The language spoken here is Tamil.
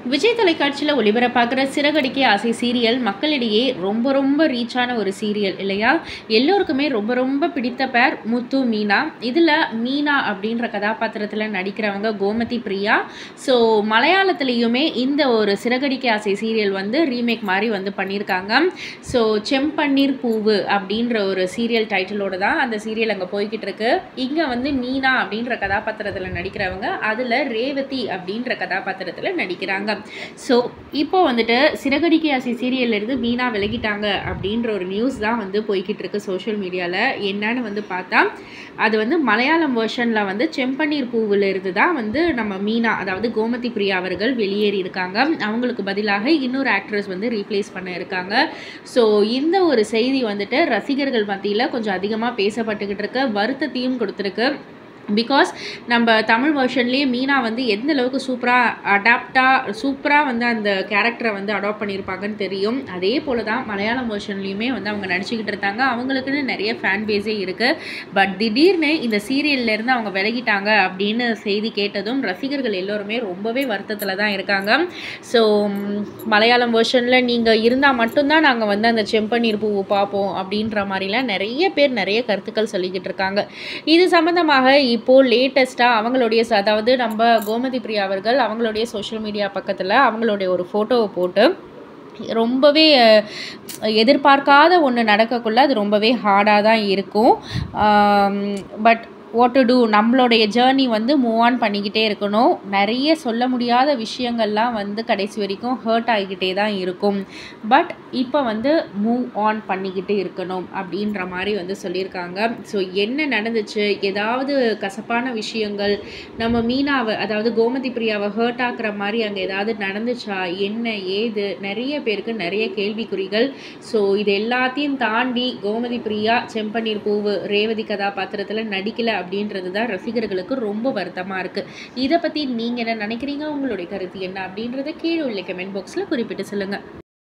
விஜய் தொலைக்காட்சியில் ஒளிபரப்பாகிற சிறகடிக்க ஆசை சீரியல் மக்களிடையே ரொம்ப ரொம்ப ரீச்சான ஒரு சீரியல் இல்லையா எல்லோருக்குமே ரொம்ப ரொம்ப பிடித்த பேர் முத்து மீனா இதில் மீனா அப்படின்ற கதாபாத்திரத்தில் நடிக்கிறவங்க கோமதி பிரியா ஸோ மலையாளத்துலேயுமே இந்த ஒரு சிறகடிக்க ஆசை சீரியல் வந்து ரீமேக் மாதிரி வந்து பண்ணியிருக்காங்க ஸோ செம்பன்னீர் பூவு அப்படின்ற ஒரு சீரியல் டைட்டிலோட தான் அந்த சீரியல் அங்கே போய்கிட்டு இருக்கு இங்கே வந்து மீனா அப்படின்ற கதாபாத்திரத்தில் நடிக்கிறவங்க அதில் ரேவதி அப்படின்ற கதாபாத்திரத்தில் நடிக்கிறாங்க ஸோ இப்போ வந்துட்டு சிறகடிக்க ஆசை சீரியல்ல இருந்து மீனா விலகிட்டாங்க அப்படின்ற ஒரு நியூஸ் தான் வந்து போய்கிட்டு இருக்கு சோஷியல் மீடியாவில் என்னன்னு வந்து பார்த்தா அது வந்து மலையாளம் வெர்ஷனில் வந்து செம்பன்னீர் பூவில் இருந்து தான் வந்து நம்ம மீனா அதாவது கோமதி பிரியா அவர்கள் வெளியேறி இருக்காங்க அவங்களுக்கு பதிலாக இன்னொரு ஆக்ட்ரஸ் வந்து ரீப்ளேஸ் பண்ண இருக்காங்க ஸோ இந்த ஒரு செய்தி வந்துட்டு ரசிகர்கள் மத்தியில் கொஞ்சம் அதிகமாக பேசப்பட்டுக்கிட்டு இருக்க வருத்தத்தையும் கொடுத்துருக்கு பிகாஸ் நம்ம தமிழ் வெர்ஷன்லேயே மீனா வந்து எந்த அளவுக்கு சூப்பராக அடாப்டாக சூப்பராக வந்து அந்த கேரக்டரை வந்து அடாப்ட் பண்ணியிருப்பாங்கன்னு தெரியும் அதே போல் தான் மலையாளம் வெர்ஷன்லேயுமே வந்து அவங்க நடிச்சுக்கிட்டு இருந்தாங்க அவங்களுக்குன்னு நிறைய ஃபேன் பேஸே இருக்குது பட் திடீர்னு இந்த சீரியல்லேருந்து அவங்க விலகிட்டாங்க அப்படின்னு செய்தி கேட்டதும் ரசிகர்கள் எல்லோருமே ரொம்பவே வருத்தத்தில் தான் இருக்காங்க ஸோ மலையாளம் வெர்ஷனில் நீங்கள் இருந்தால் மட்டும்தான் நாங்கள் வந்து அந்த செம்பன்னீர் பூவை பார்ப்போம் அப்படின்ற மாதிரிலாம் நிறைய பேர் நிறைய கருத்துக்கள் சொல்லிக்கிட்டு இருக்காங்க இது சம்மந்தமாக இப்போது லேட்டஸ்ட்டாக அவங்களுடைய ச- அதாவது நம்ம கோமதி பிரியா அவர்கள் அவங்களுடைய சோஷியல் மீடியா பக்கத்தில் அவங்களுடைய ஒரு ஃபோட்டோவை போட்டு ரொம்பவே அஹ், எதிர்பார்க்காத ஒன்று நடக்கக்குள்ள அது ரொம்பவே ஹார்டாக தான் இருக்கும் பட் வாட் டு டூ நம்மளுடைய ஜேர்னி வந்து மூவ் ஆன் பண்ணிக்கிட்டே இருக்கணும் நிறைய சொல்ல முடியாத விஷயங்கள்லாம் வந்து கடைசி வரைக்கும் ஹர்ட் ஆகிக்கிட்டே தான் இருக்கும் பட் இப்போ வந்து மூவ் ஆன் பண்ணிக்கிட்டு இருக்கணும் அப்படின்ற மாதிரி வந்து சொல்லியிருக்காங்க ஸோ என்ன நடந்துச்சு ஏதாவது கசப்பான விஷயங்கள் நம்ம மீனாவை அதாவது கோமதி பிரியாவை ஹர்ட் ஆக்குற மாதிரி அங்கே ஏதாவது நடந்துச்சா என்ன ஏது நிறைய பேருக்கு நிறைய கேள்விக்குறிகள் ஸோ இது எல்லாத்தையும் தாண்டி கோமதி பிரியா செம்பன்னீர் பூவு ரேவதி கதாபாத்திரத்தில் நடிக்கல அப்படின்றது தான் ரசிகர்களுக்கு ரொம்ப வருத்தமாக இருக்குது இதை பற்றி நீங்கள் என்ன நினைக்கிறீங்க உங்களுடைய கருத்து என்ன அப்படின்றத கீழே உள்ள கமெண்ட் பாக்ஸில் குறிப்பிட்டு சொல்லுங்கள்